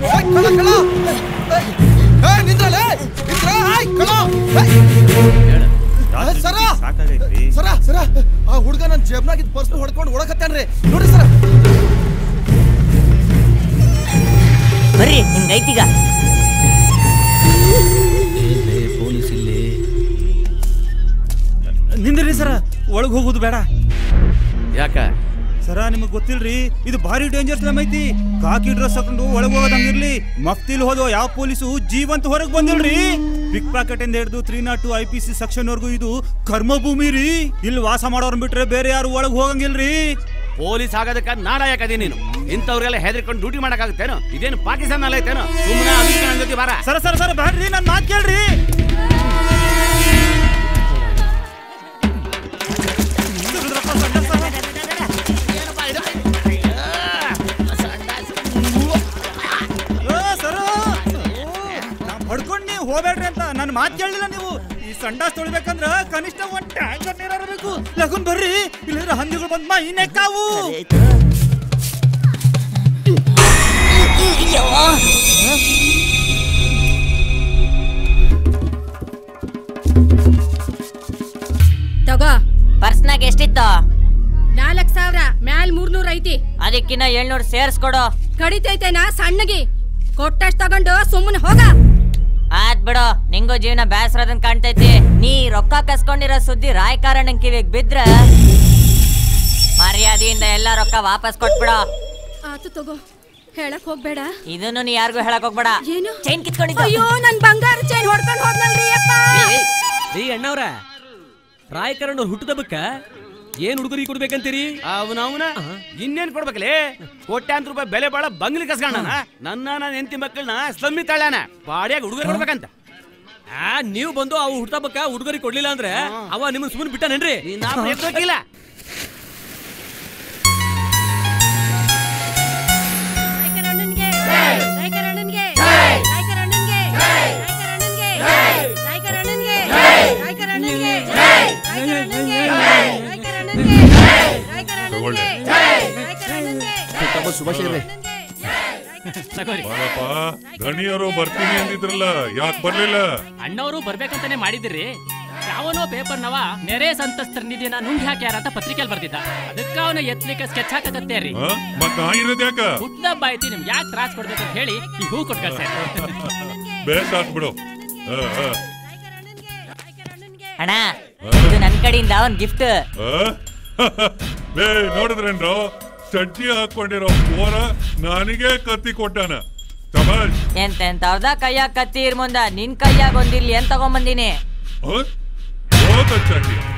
ಏಯ್, ಕಳ್ಳ, ಕಳ್ಳ. ಏಯ್, ಏಯ್, ನಿಂದ್ರಲೇ, ನಿಂದ್ರ, ಏಯ್, ಕಳ್ಳ. ಏಯ್. ಏಯ್, ಸರ ಸಾಕಾಗೈತ್ರಿ ಸರ ಸರ ಆ ಹುಡುಗ ನನ್ನ ಜೇಬ್ನಾಗಿದ್ದ ಪರ್ಸ್ ಹೊಡ್ಕೊಂಡು ಓಡಕತ್ತಾನ್ರಿ ನೋಡಿ ಸರ ಬರ್ರಿ ನಿಮ್ಗೈತೀಗ ಪೊಲೀಸ್ ಇಲ್ಲಿ ನಿಂದ್ರಿ ಸರ ಒಳಗ್ ಹೋಗುದು ಬೇಡ ಯಾಕ ಸರ ನಿಮಗ್ ಗೊತ್ತಿಲ್ರಿ ಇದು ಭಾರಿ ಡೇಂಜರ್ ಫಿಲಮ್ ಐತಿ ಕಾಕಿ ಡ್ರೆಸ್ ಹಾಕೊಂಡು ಒಳಗ್ ಹೋಗೋದಂಗಿರ್ಲಿ ಮಫ್ತಿಲ್ ಹೋದೋ ಯಾವ ಪೊಲೀಸು ಜೀವಂತ ಹೊರಗ್ ಬಂದಿಲ್ರಿ ಪಿಕ್ ಪಾಕೆಟ್ ಇಂದ ಹಿಡಿದು three naught two I P C section ವರ್ಗು ಇದು ಕರ್ಮಭೂಮಿ ರೀ ಇಲ್ಲಿ ವಾಸ ಮಾಡೋರ್ನ ಬಿಟ್ರೆ ಬೇರೆ ಯಾರು ಒಳಗ್ ಹೋಗಂಗಿಲ್ರಿ ಪೊಲೀಸ್ ಆಗೋದಕ್ಕ ನಾಡಾಯಕದಿ ನೀನು ಇಂಥವ್ರೆಲ್ಲ ಹೆದರ್ಕೊಂಡು ಡ್ಯೂಟಿ ಮಾಡಕ್ಕಾಗುತ್ತೇನೋ ಇದೇನು ಪಾಕಿಸ್ತಾನ ಅಲ್ಲ ಐತೇನೋ ಸುಮ್ಮನೆ ಅದಕ್ಕೆ ನನ್ನ ಜೊತೆ ಬಾರ ಸರ ಸರ ಸರ ಬ್ಯಾಡ್ರಿ ನನ್ ಮಾತ್ ಕೇಳ್ರಿ ಏ, ಸರ ನಾ ಹೊಡ್ಕೊಂಡ್ ನೀವು ಹೋಗ್ಬೇಡ್ರಿ ಅಂತ ನನ್ನ ಮಾತ್ ಕೇಳಿಲ್ಲ ನೀವು ಈ ಸಂಡಾಸ್ ತೊಳಿಬೇಕಂದ್ರ ಕನಿಷ್ಠ ಒಂದ್ ಟ್ಯಾಂಕರ್ ನೀರ ಇರಬೇಕು ಲಗುನ್ ಬರ್ರಿ ಇಲ್ಲಿದ್ರೆ ಹಂದಿಗಳು ಬಂದ್ ಮೈ ನೆಕ್ಕಾವು ತಗೋ ಪರ್ಸ್ನಾಗ ಎಷ್ಟಿತ್ತು ನಾಲ್ಕ್ ಸಾವಿರ ಮ್ಯಾಲ್ ಮೂರ್ನೂರ್ ಐತಿ ಅದಕ್ಕಿನ್ನ ಏಳ್ನೂರು ಸೇರ್ಸ್ಕೊಡು ಕಡಿತೈತೆನಾ ಸಣ್ಣಗಿ ಕೊಟ್ಟಷ್ಟು ತಗೊಂಡು ಸುಮ್ಮನೆ ಹೋಗ ಆತ್ ಬಿಡು ನಿಂಗೂ ಜೀವನ ಬೇಸರದನ್ ಕಾಣ್ತೈತಿ ನೀ ರೊಕ್ಕ ಕಸ್ಕೊಂಡಿರೋ ಸುದ್ದಿ ರಾಯಕಾರಣ ಕಿವಿಗ್ ಬಿದ್ರ ಮರ್ಯಾದೆಯಿಂದ ಎಲ್ಲ ರೊಕ್ಕ ವಾಪಸ್ ಕೊಟ್ಬಿಡು ಆತು ತಗೋ ಹೇಳಕ್ ಹೋಗ್ಬೇಡ ಇದನ್ನು ನೀ ಯಾರಿಗೂ ಹೇಳಕ್ ಹೋಗ್ಬೇಡ ಏನು ಚೈನ್ ಕಿತ್ಕೊಂಡಿದ್ದು ಅಯ್ಯೋ ನನ್ ಬಂಗಾರ ಚೈನ್ ಹೊಡ್ಕೊಂಡ್ ಹೋದ್ನಲ್ರಿ ಅಪ್ಪ ರೀ ಅಣ್ಣವ್ರ ರಾಯಕರಣ್ಣ ಹುಟ್ಟದಬ್ಬಕ್ಕ ಏನ್ ಉಡುಗೊರೆ ಕೊಡ್ಬೇಕಂತೀರಿ ಅವನವನ ಇನ್ನೇನ್ ಕೊಡ್ಬೇಕಲೇ ಕೋಟ್ಯಾಂತರ ರೂಪಾಯಿ ಬೆಲೆ ಬಾಳ ಬಂಗ್ಲಿ ಕಸ್ಕೊಂಡ ನನ್ನ ನನ್ನ ಹೆಂಡತಿ ಮಕ್ಕಳನ್ನ ಸ್ಲಮ್ಮಿ ತಳ್ಳಾನ ಬಾಡಿಯಾಗ ಹುಡುಗರು ಕೊಡ್ಬೇಕಂತ ಆ ನೀವು ಬಂದು ಅವು ಹುಟ್ಟದಬ್ಬಕ್ಕ ಉಡುಗೊರೆ ಕೊಡ್ಲಿಲ್ಲ ಅಂದ್ರೆ ಅವ ನಿಮ್ಮನ್ನ ಸುಮ್ಮನೆ ಬಿಟ್ಟಾನೇನ್ರಿ ನಾವು ಎತ್ತೋಕಿಲ್ಲ ರಾಯಕರಣ್ಣನ್ಗೆ ರಾಯಕರಣ್ಣನ್ಗೆ ರಾಯಕರಣ್ಣನ್ಗೆ ರಾಯಕರಣ್ಣನ್ಗೆ ರಾಯಕರಣ್ಣನ್ಗೆ ರಾಯಕರಣ್ಣನ್ಗೆ ರಾಯಕರಣ್ಣನ್ಗೆ ರಾಯಕರಣ್ಣನ್ಗೆ ರಾಯಕರಣ್ಣನ್ಗೆ ರಾಯಕರಣ್ಣನ್ಗೆ ಶುಭಾಶಯ ತಗೋರಿ ಬಾಳಪ್ಪ ಗಣಿಯರು ಬರ್ತೀನಿ ಅಂದಿದ್ರಲ್ಲ ಯಾಕೆ ಬರ್ಲಿಲ್ಲ ಅಣ್ಣವರು ಬರ್ಬೇಕಂತಾನೆ ಮಾಡಿದಿರಿ ಯಾವನೋ ಪೇಪರ್ ನವ ನೆರೆ ಸಂತಸ್ತರ ನಿಧಿನ ನುಂಗಿ ಹಾಕ್ಯಾರ ಅಂತ ಪತ್ರಿಕೆಯಲ್ಲಿ ಬರ್ತಿದ್ದ ಅದಕ್ಕ ಅವನ ಎತ್ತಲಿಕ್ಕೆ ಸ್ಕೆಚ್ ಹಾಕಕತ್ತೇರಿ ಆ? ಮತ್ತ ನಾ ಇರೋದ್ ಯಾಕ ಹುಟ್ಟದಬ್ಬ ಐತಿ ನಿಮ್ಗೆ ಯಾಕೆ ತ್ರಾಸ್ ಕೊಡ್ಬೇಕು ಅಂತ ಹೇಳಿ ಈ ಹೂ ಕೊಟ್ಟು ಕಳ್ಸ್ಯಾರ ಬೇಸ್ ಹಾಕ್ಬಿಡು ಆ, ಆ, ಅಣ್ಣ ಇದು ನನ್ ಕಡೆಯಿಂದ ಒಂದ್ ಗಿಫ್ಟ್ ಆ? ಲೇ ನೋಡಿದ್ರೇನ್ರೋ ಸಜ್ಜಿ ಹಾಕೊಂಡಿರೋ ಓರ ನನಗೆ ಕತ್ತಿ ಕೊಟ್ಟಾನ ತಮಾಷ್ ಎಂತೆಂತವ್ದ ಕೈಯಾಗ ಕತ್ತಿ ಇರ್ ಮುಂದ ನಿನ್ ಕೈಯಾಗ ಒಂದಿರ್ಲಿ ಅಂತ ತಗೊಂಬಂದಿನಿ ಹೋದ ಚಡ್ಡಿ